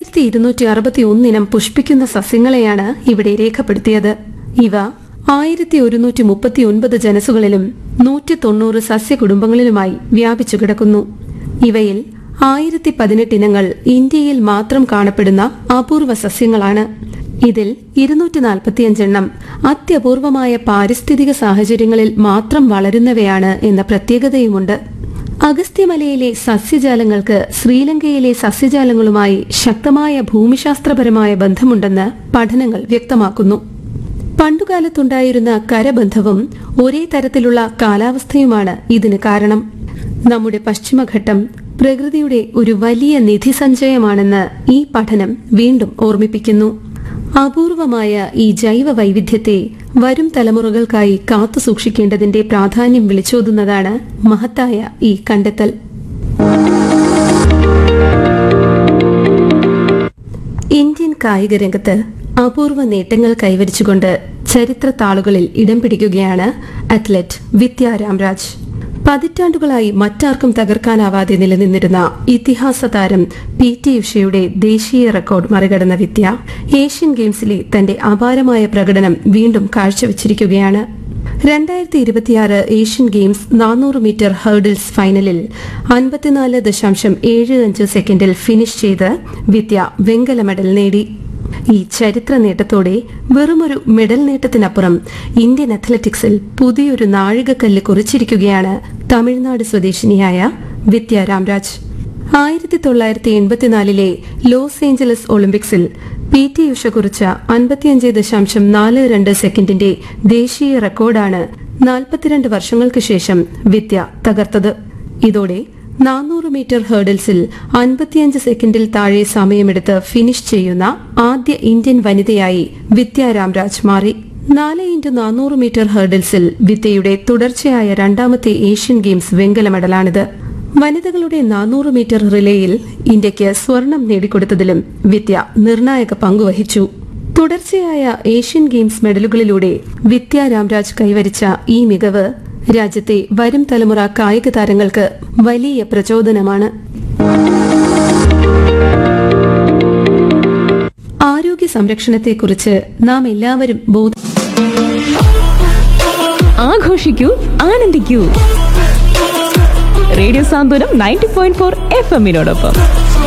രണ്ടായിരത്തി ഇരുന്നൂറ്റി അറുപത്തി ഒന്നിനം പുഷ്പിക്കുന്ന സസ്യങ്ങളെയാണ് ഇവിടെ രേഖപ്പെടുത്തിയത് ഇവ ആയിരത്തി ഒരുന്നൂറ്റി മുപ്പത്തി ഒൻപത് ജനസുകളിലും നൂറ്റി തൊണ്ണൂറ് സസ്യകുടുംബങ്ങളിലുമായി വ്യാപിച്ചു കിടക്കുന്നു ഇവയിൽ ആയിരത്തി പതിനെട്ട് ഇനങ്ങൾ ഇന്ത്യയിൽ മാത്രം കാണപ്പെടുന്ന അപൂർവ സസ്യങ്ങളാണ് ഇതിൽ ഇരുന്നൂറ്റി നാൽപ്പത്തിയഞ്ചെണ്ണം അത്യപൂർവമായ പാരിസ്ഥിതിക സാഹചര്യങ്ങളിൽ മാത്രം വളരുന്നവയാണ് എന്ന പ്രത്യേകതയുമുണ്ട് അഗസ്ത്യമലയിലെ സസ്യജാലങ്ങൾക്ക് ശ്രീലങ്കയിലെ സസ്യജാലങ്ങളുമായി ശക്തമായ ഭൂമിശാസ്ത്രപരമായ ബന്ധമുണ്ടെന്ന് പഠനങ്ങൾ വ്യക്തമാക്കുന്നു പണ്ടുകാലത്തുണ്ടായിരുന്ന കരബന്ധവും ഒരേ തരത്തിലുള്ള കാലാവസ്ഥയുമാണ് ഇതിന് കാരണം നമ്മുടെ പശ്ചിമഘട്ടം പ്രകൃതിയുടെ ഒരു വലിയ നിധി സഞ്ചയമാണെന്ന് ഈ പഠനം വീണ്ടും ഓർമ്മിപ്പിക്കുന്നു അപൂർവമായ ഈ ജൈവ വൈവിധ്യത്തെ വരും തലമുറകൾക്കായി കാത്തു സൂക്ഷിക്കേണ്ടതിന്റെ പ്രാധാന്യം വിളിച്ചോതുന്നതാണ് മഹത്തായ ഈ കണ്ടെത്തൽ ഇന്ത്യൻ കായിക രംഗത്ത് അപൂർവ നേട്ടങ്ങൾ കൈവരിച്ചുകൊണ്ട് ചരിത്ര താളുകളിൽ ഇടം പിടിക്കുകയാണ് അത്ലറ്റ് വിദ്യ രാംരാജ് പതിറ്റാണ്ടുകളായി മറ്റാർക്കും തകർക്കാനാവാതെ നിലനിന്നിരുന്ന ഇതിഹാസ താരം പി ടി ഉഷയുടെ ദേശീയ റെക്കോർഡ് മറികടന്ന വിദ്യ ഏഷ്യൻ ഗെയിംസിലെ തന്റെ അപാരമായ പ്രകടനം വീണ്ടും കാഴ്ചവെച്ചിരിക്കുകയാണ് രണ്ടായിരത്തി ഇരുപത്തിയാറ് ഏഷ്യൻ ഗെയിംസ് നാനൂറ് മീറ്റർ ഹേർഡിൽസ് ഫൈനലിൽ അൻപത്തിനാല് ദശാംശം ഏഴ് അഞ്ച് സെക്കൻഡിൽ ഫിനിഷ് ചെയ്ത് വിദ്യ വെങ്കല മെഡൽ നേടി ഈ ചരിത്ര നേട്ടത്തോടെ വെറുമൊരു മെഡൽ നേട്ടത്തിനപ്പുറം ഇന്ത്യൻ അത്ലറ്റിക്സിൽ പുതിയൊരു നാഴികക്കല്ല് കുറിച്ചിരിക്കുകയാണ് തമിഴ്നാട് സ്വദേശിനിയായ വിദ്യ രാംരാജ് ആയിരത്തി തൊള്ളായിരത്തി എൺപത്തിനാലിലെ ലോസ് ഏഞ്ചലസ് ഒളിമ്പിക്സിൽ പി ടി ഉഷ കുറിച്ച അൻപത്തിയഞ്ച് ദശാംശം നാല് രണ്ട് സെക്കൻഡിന്റെ ദേശീയ റെക്കോർഡാണ് നാൽപ്പത്തിരണ്ട് വർഷങ്ങൾക്ക് ശേഷം വിദ്യ തകർത്തത് ഇതോടെ നാനൂറ് മീറ്റർ ഹേർഡിൽസിൽ അൻപത്തിയഞ്ച് സെക്കൻഡിൽ താഴെ സമയമെടുത്ത് ഫിനിഷ് ചെയ്യുന്ന ആദ്യ ഇന്ത്യൻ വനിതയായി വിദ്യ രാംരാജ് മാറി നാല് ഇൻറ്റു നാനൂറ് മീറ്റർ ഹേർഡിൽസിൽ വിദ്യയുടെ തുടർച്ചയായ രണ്ടാമത്തെ ഏഷ്യൻ ഗെയിംസ് വെങ്കല മെഡലാണിത് വനിതകളുടെ നാനൂറ് മീറ്റർ റിലേയിൽ ഇന്ത്യയ്ക്ക് സ്വർണം നേടിക്കൊടുത്തതിലും വിദ്യ നിർണായക പങ്കുവഹിച്ചു തുടർച്ചയായ ഏഷ്യൻ ഗെയിംസ് മെഡലുകളിലൂടെ വിദ്യ രാംരാജ് കൈവരിച്ച ഈ മികവ് രാജ്യത്തെ വരും തലമുറ കായിക താരങ്ങൾക്ക് വലിയ പ്രചോദനമാണ് ആരോഗ്യ സംരക്ഷണത്തെക്കുറിച്ച് നാം എല്ലാവരും ബോധ ആഘോഷിക്കൂ ആനന്ദിക്കൂ radio Santhwanam ninety point four F എമ്മിനോടൊപ്പം